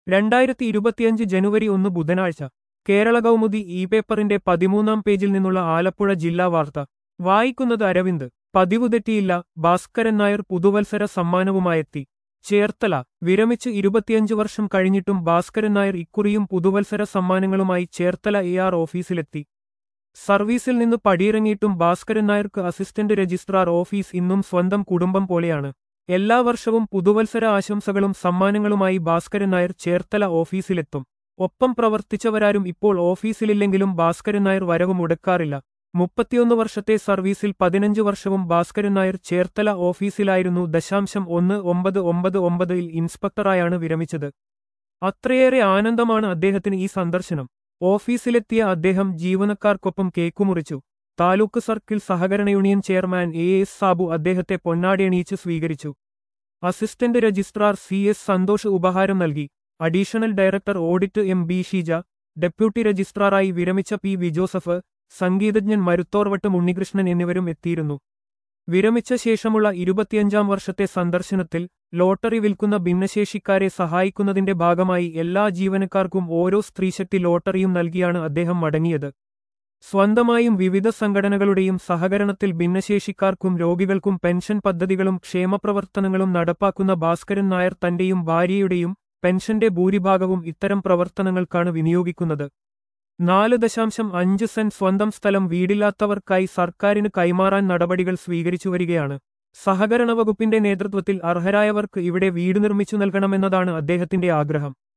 രണ്ടായിരത്തി ഇരുപത്തിയഞ്ച് ജനുവരി ഒന്ന് ബുധനാഴ്ച കേരള കൗമുദി ഇ പേപ്പറിന്റെ പതിമൂന്നാം പേജിൽ നിന്നുള്ള ആലപ്പുഴ ജില്ലാ വാർത്ത വായിക്കുന്നത് അരവിന്ദ് പതിവു തെറ്റിയില്ല ഭാസ്കരൻ നായർ പുതുവത്സര സമ്മാനവുമായെത്തി ചേർത്തല വിരമിച്ച് ഇരുപത്തിയഞ്ച് വർഷം കഴിഞ്ഞിട്ടും ഭാസ്കരൻ നായർ ഇക്കുറിയും പുതുവത്സര സമ്മാനങ്ങളുമായി ചേർത്തല എ ആർ ഓഫീസിലെത്തി സർവീസിൽ നിന്ന് പടിയിറങ്ങിയിട്ടും ഭാസ്കരൻ നായർക്ക് അസിസ്റ്റന്റ് രജിസ്ട്രാർ ഓഫീസ് ഇന്നും സ്വന്തം കുടുംബം പോലെയാണ് എല്ലാ വർഷവും പുതുവത്സര ആശംസകളും സമ്മാനങ്ങളുമായി ഭാസ്കരൻ നായർ ചേർത്തല ഓഫീസിലെത്തും ഒപ്പം പ്രവർത്തിച്ചവരാരും ഇപ്പോൾ ഓഫീസിലില്ലെങ്കിലും ഭാസ്കരൻ നായർ വരവ് മുടക്കാറില്ല മുപ്പത്തിയൊന്ന് വർഷത്തെ സർവീസിൽ പതിനഞ്ച് വർഷവും ഭാസ്കരൻ നായർ ചേർത്തല ഓഫീസിലായിരുന്നു ദശാംശം ഒന്ന് ഒമ്പത് ഒമ്പത് ഒമ്പതിൽ ഇൻസ്പെക്ടറായാണ് വിരമിച്ചത് അത്രയേറെ ആനന്ദമാണ് അദ്ദേഹത്തിന് ഈ സന്ദർശനം ഓഫീസിലെത്തിയ അദ്ദേഹം ജീവനക്കാർക്കൊപ്പം കേക്കുമുറിച്ചു താലൂക്ക് സർക്കിൾ സഹകരണ union chairman A S Sabu അദ്ദേഹത്തെ പൊന്നാടിയണിയിച്ച് സ്വീകരിച്ചു assistant registrar C S Santhosh ഉപഹാരം നൽകി additional director audit M B Sheeja deputy രജിസ്ട്രാറായി വിരമിച്ച പി വി ജോസഫ് സംഗീതജ്ഞൻ മരുത്തോർവട്ട് ഉണ്ണികൃഷ്ണൻ എന്നിവരും എത്തിയിരുന്നു വിരമിച്ച ശേഷമുള്ള ഇരുപത്തിയഞ്ചാം വർഷത്തെ സന്ദർശനത്തിൽ ലോട്ടറി വിൽക്കുന്ന ഭിന്നശേഷിക്കാരെ സഹായിക്കുന്നതിന്റെ ഭാഗമായി എല്ലാ ജീവനക്കാർക്കും ഓരോ സ്ത്രീശക്തി ലോട്ടറിയും നൽകിയാണ് അദ്ദേഹം മടങ്ങിയത് സ്വന്തമായും വിവിധ സംഘടനകളുടെയും സഹകരണത്തിൽ ഭിന്നശേഷിക്കാർക്കും രോഗികൾക്കും പെൻഷൻ പദ്ധതികളും ക്ഷേമപ്രവർത്തനങ്ങളും നടപ്പാക്കുന്ന ഭാസ്കരൻ നായർ തന്റെയും ഭാര്യയുടെയും പെൻഷന്റെ ഭൂരിഭാഗവും ഇത്തരം പ്രവർത്തനങ്ങൾക്കാണ് വിനിയോഗിക്കുന്നത് നാല് ദശാംശം അഞ്ച് സെന്റ് സ്വന്തം സ്ഥലം വീടില്ലാത്തവർക്കായി സർക്കാരിന് കൈമാറാൻ നടപടികൾ സ്വീകരിച്ചുവരികയാണ് സഹകരണ വകുപ്പിന്റെ നേതൃത്വത്തിൽ അർഹരായവർക്ക് ഇവിടെ വീട് നിർമ്മിച്ചു നൽകണമെന്നതാണ് അദ്ദേഹത്തിന്റെ ആഗ്രഹം